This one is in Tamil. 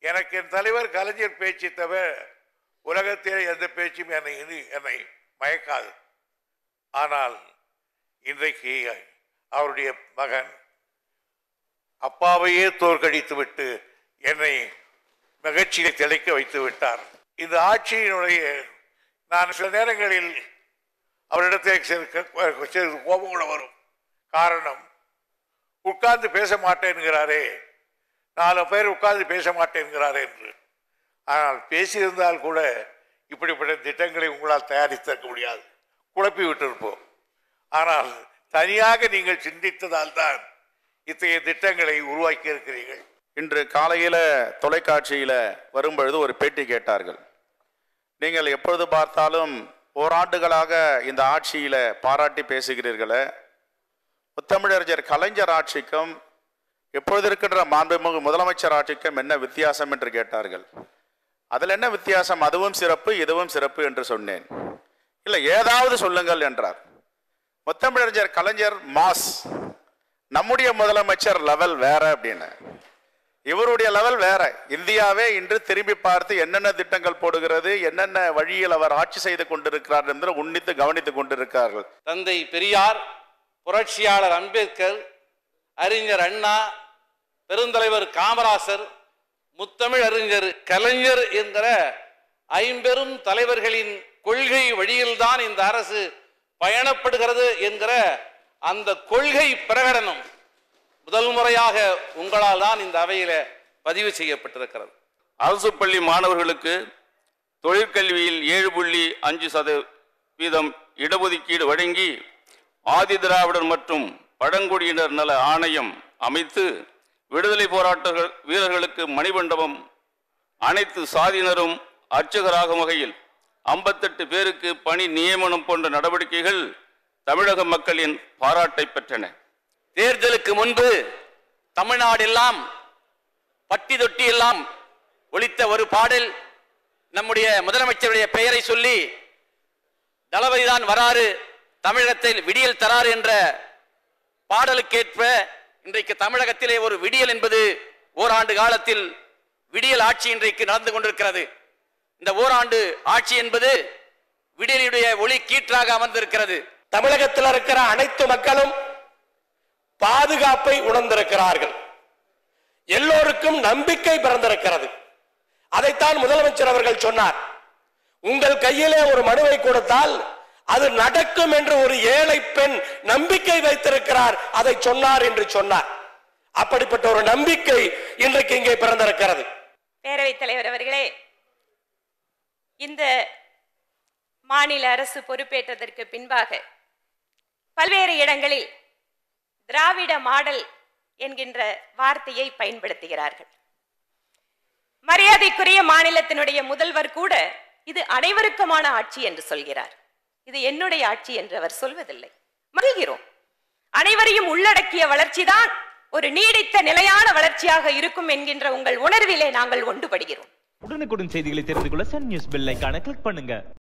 எனக்கு என் தலைவர் கலைஞர் பேச்சு தவிர உலகத்திலே எந்த பேச்சும் என்னை இனி என்னை மயக்காது ஆனால் இன்றைக்கு அவருடைய மகன் அப்பாவையே தோற்கடித்து விட்டு என்னை மகிழ்ச்சியை திளைக்க வைத்து விட்டார் இந்த ஆட்சியினுடைய நான் சில நேரங்களில் அவரிடத்தில் சில- சிறிது கோபம் கூட வரும் காரணம் உட்கார்ந்து பேச மாட்டேன்கிறாரே நாலு பேர் உட்கார்ந்து பேச மாட்டேன்கிறாரே என்று ஆனால் பேசியிருந்தால் கூட இப்படிப்பட்ட திட்டங்களை உங்களால் தயாரித்திருக்க முடியாது குழப்பி விட்டிருப்போம் ஆனால் தனியாக நீங்கள் சிந்தித்ததால் தான் இத்தகைய திட்டங்களை உருவாக்கி இருக்கிறீர்கள் இன்று காலையில தொலைக்காட்சியில வரும்பொழுது ஒரு பேட்டி கேட்டார்கள் நீங்கள் எப்பொழுது பார்த்தாலும் ஓராண்டுகளாக இந்த ஆட்சியில பாராட்டி பேசுகிறீர்களே முத்தமிழறிஞர் கலைஞர் ஆட்சிக்கும் எப்பொழுது இருக்கின்ற மாண்புமிகு முதலமைச்சர் ஆட்சிக்கும் என்ன வித்தியாசம் என்று கேட்டார்கள் அதில் என்ன வித்தியாசம் அதுவும் சிறப்பு இதுவும் சிறப்பு என்று சொன்னேன் இல்லை ஏதாவது சொல்லுங்கள் என்றார் முத்தமிழறிஞர் கலைஞர் மாஸ் நம்முடைய முதலமைச்சர் லெவல் வேற அப்படின்னு இவருடைய லெவல் வேற இந்தியாவே இன்று திரும்பி பார்த்து என்னென்ன திட்டங்கள் போடுகிறது என்னென்ன வழியில் அவர் ஆட்சி செய்து கொண்டிருக்கிறார் என்று உன்னித்து கவனித்துக் கொண்டிருக்கிறார்கள் தந்தை பெரியார் புரட்சியாளர் அம்பேத்கர் அறிஞர் அண்ணா பெருந்தலைவர் காமராசர் முத்தமிழ் அறிஞர் கலைஞர் என்கிற ஐம்பெரும் தலைவர்களின் கொள்கை வழியில்தான் இந்த அரசு பயணப்படுகிறது என்கிற அந்த கொள்கை பிரகடனம் முதல் முறையாக உங்களால் தான் இந்த அவையில பதிவு செய்யப்பட்டிருக்கிறது அரசு பள்ளி மாணவர்களுக்கு தொழிற்கல்வியில் ஏழு புள்ளி அஞ்சு சதவீதம் இடஒதுக்கீடு வழங்கி ஆதி திராவிடர் மற்றும் பழங்குடியினர் நல ஆணையம் அமைத்து விடுதலை போராட்ட வீரர்களுக்கு மணிமண்டபம் அனைத்து சாதியினரும் அர்ச்சகராகும் வகையில் ஐம்பத்தெட்டு பேருக்கு பணி நியமனம் போன்ற நடவடிக்கைகள் தமிழக மக்களின் பாராட்டை பெற்றன தேர்தலுக்கு முன்பு தமிழ்நாடெல்லாம் பட்டி தொட்டி எல்லாம் ஒலித்த ஒரு பாடல் நம்முடைய முதலமைச்சருடைய பெயரை சொல்லி தளபதிதான் வராறு தமிழகத்தில் விடியல் தராறு என்ற பாடலுக்கேற்ப இன்றைக்கு தமிழகத்திலே ஒரு விடியல் என்பது ஓராண்டு காலத்தில் விடியல் ஆட்சி இன்றைக்கு நடந்து கொண்டிருக்கிறது இந்த ஓராண்டு ஆட்சி என்பது விடியலுடைய ஒளி கீற்றாக அமர்ந்திருக்கிறது தமிழகத்தில் இருக்கிற அனைத்து மக்களும் பாதுகாப்பை உணர்ந்திருக்கிறார்கள் எல்லோருக்கும் நம்பிக்கை பிறந்திருக்கிறது அதைத்தான் முதலமைச்சர் அவர்கள் சொன்னார் உங்கள் கையிலே ஒரு மனுவை கொடுத்தால் அது நடக்கும் என்று ஒரு ஏழை பெண் நம்பிக்கை வைத்திருக்கிறார் அதை சொன்னார் என்று சொன்னார் அப்படிப்பட்ட ஒரு நம்பிக்கை இன்றைக்கு இங்கே பிறந்திருக்கிறது பேரவைத் தலைவர் அவர்களே இந்த மாநில அரசு பொறுப்பேற்றதற்கு பின்பாக பல்வேறு இடங்களில் திராவிட மாடல் என்கின்ற வார்த்தையை பயன்படுத்துகிறார்கள் மரியாதைக்குரிய மாநிலத்தினுடைய முதல்வர் கூட இது அனைவருக்குமான ஆட்சி என்று சொல்கிறார் இது என்னுடைய ஆட்சி என்று அவர் சொல்வதில்லை மகிழ்கிறோம் அனைவரையும் உள்ளடக்கிய வளர்ச்சிதான் ஒரு நீடித்த நிலையான வளர்ச்சியாக இருக்கும் என்கின்ற உங்கள் உணர்விலே நாங்கள் ஒன்றுபடுகிறோம் உடனுக்குடன் செய்திகளை தெரிந்து கொள்ள சன் நியூஸ் பெல் ஐகானை கிளிக் பண்ணுங்க